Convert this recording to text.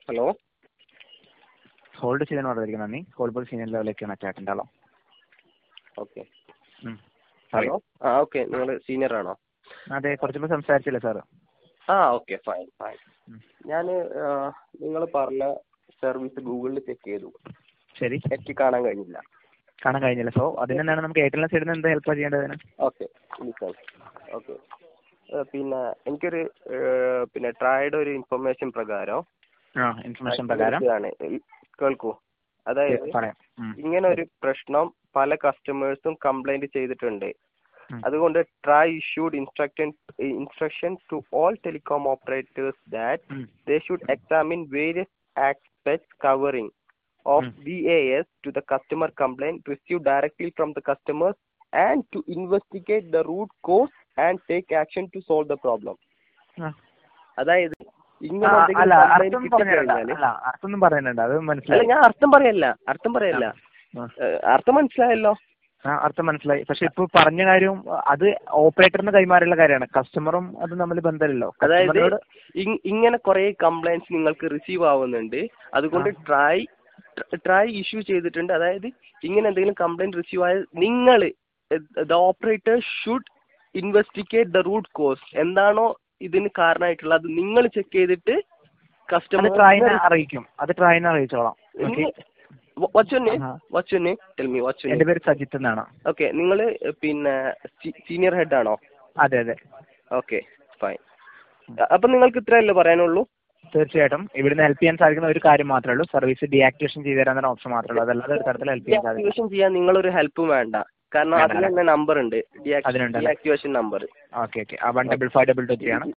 Hello hold ചെയ്തതിന് വളരെയധികം നന്ദി കോൾ ബോൾ സീനിയർ ലെവലിലേക്ക് കണക്ട് ആയിട്ടുണ്ടല്ലോ ഓക്കെ ഉം. ഹലോ ആ ഓക്കെ നിങ്ങൾ സീനിയർ ആണോ അതെ കുറച്ച് മുമ്പ് സംസാരിച്ചില്ലേ സാറ് ആ ഓക്കെ ഫൈൻ ഫൈൻ ഉം. ഞാൻ നിങ്ങൾ പറഞ്ഞ സർവീസ് ഗൂഗിളിൽ ചെക്ക് ചെയ്തു ശരി എനിക്ക് കാണാൻ കഴിഞ്ഞില്ല കാണാൻ കഴിഞ്ഞില്ല സോ അതിന് തന്നെയാണ് നമുക്ക് എയർടെലിന്റെ സൈഡിൽ നിന്ന് എന്ത് ഹെൽപ്പ് ചെയ്യേണ്ടതിന് ഓക്കെ ഓക്കെ പിന്നെ എനിക്കൊരു ഏഹ്, പിന്നെ ട്രായുടെ ഒരു ഇൻഫർമേഷൻ പ്രകാരം ആ ഇൻഫർമേഷൻ പ്രകാരം ആണ് കേൾക്കൂ അതായത് പറയാം ഉം. ഇങ്ങനെ ഒരു പ്രശ്നം പല കസ്റ്റമേഴ്സും കംപ്ലൈന്റ് ചെയ്തിട്ടുണ്ട് ഉം. അതുകൊണ്ട് TRAI issued instruction instruction to all telecom operators that ഉം. they should examine various aspects covering of Hmm. VAS to the customer complaint received directly from the customers and to investigate the root cause and take action to solve the problem. ആ. അതായത് ഇങ്ങനെ ആ, എന്തെങ്കിലും അല്ല complaint അർത്ഥം പറഞ്ഞിട്ടുണ്ട് കിട്ടിക്കഴിഞ്ഞാല് അല്ല അർത്ഥം പറയുന്നുണ്ട് അത് അല്ല മനസ്സിലായി ഞാൻ അർത്ഥം പറയല്ല അർത്ഥം പറയല്ല ആ. ഏഹ്, അർത്ഥം മനസ്സിലായല്ലോ ആ അർത്ഥം മനസ്സിലായി പക്ഷെ ഇപ്പൊ പറഞ്ഞ കാര്യം അത് ഓപ്പറേറ്ററിന് കൈമാറിയുള്ള കാര്യമാണ് കസ്റ്റമറും അത് തമ്മിൽ ബന്ധമില്ലല്ലോ അതായത് കസ്റ്റമറോട് ഇ- ഇങ്ങനെ കുറെ കംപ്ലൈന്റ്സ് നിങ്ങൾക്ക് റിസീവ് ആവുന്നുണ്ട് അതുകൊണ്ട് ആ. ട്രൈ ട്രൈ ഇഷ്യൂ ചെയ്തിട്ടുണ്ട് അതായത് ഇങ്ങനെ എന്തെങ്കിലും കംപ്ലൈന്റ് റിസീവ് ആയ നിങ്ങൾ the operator should investigate the root cause എന്താണോ ഇതിന് കാരണമായിട്ടുള്ളത് അത് നിങ്ങൾ ചെക്ക് ചെയ്തിട്ട് അത് കസ്റ്റമർ ട്രൈനെ അറിയിക്കും അത് ട്രൈനെ അറിയിച്ചോളാം ഓക്കെ വച്ചുന്നെ ആഹാ. വച്ചുന്നെ ടെൽ മീ എന്റെ വച്ചുന്നെ പേര് സജിത്ത് എന്നാണ് ഓക്കെ നിങ്ങൾ പിന്നെ സീനിയർ ഹെഡ് ആണോ അതെ അതെ ഓക്കെ ഫൈൻ അപ്പൊ നിങ്ങൾക്ക് ഇത്രയല്ലേ പറയാനുള്ളൂ തീർച്ചയായിട്ടും ഇവിടുന്ന് ഹെൽപ്പ് ചെയ്യാൻ സാധിക്കുന്ന ഒരു കാര്യം മാത്രമേ ഉള്ളൂ സർവീസ് ഡീആക്ടിവേഷൻ ചെയ്ത് തരാൻ ഓപ്ഷൻ മാത്രമേ ഉള്ളൂ അതല്ലാതെ ഒരു തരത്തിൽ ഹെൽപ്പ് ചെയ്യാൻ സാധിക്കില്ല ഡീആക്ടിവേഷൻ ചെയ്യാൻ നിങ്ങളൊരു ഹെൽപ്പും വേണ്ട കാരണം വേണ്ട, അതിന് തന്നെ നമ്പർ ഉണ്ട് അതിനുണ്ടല്ലേ? ഡീആക്ടിവേഷൻ നമ്പർ ഓക്കെ ഓക്കെ ആ one double five double two three ആണ്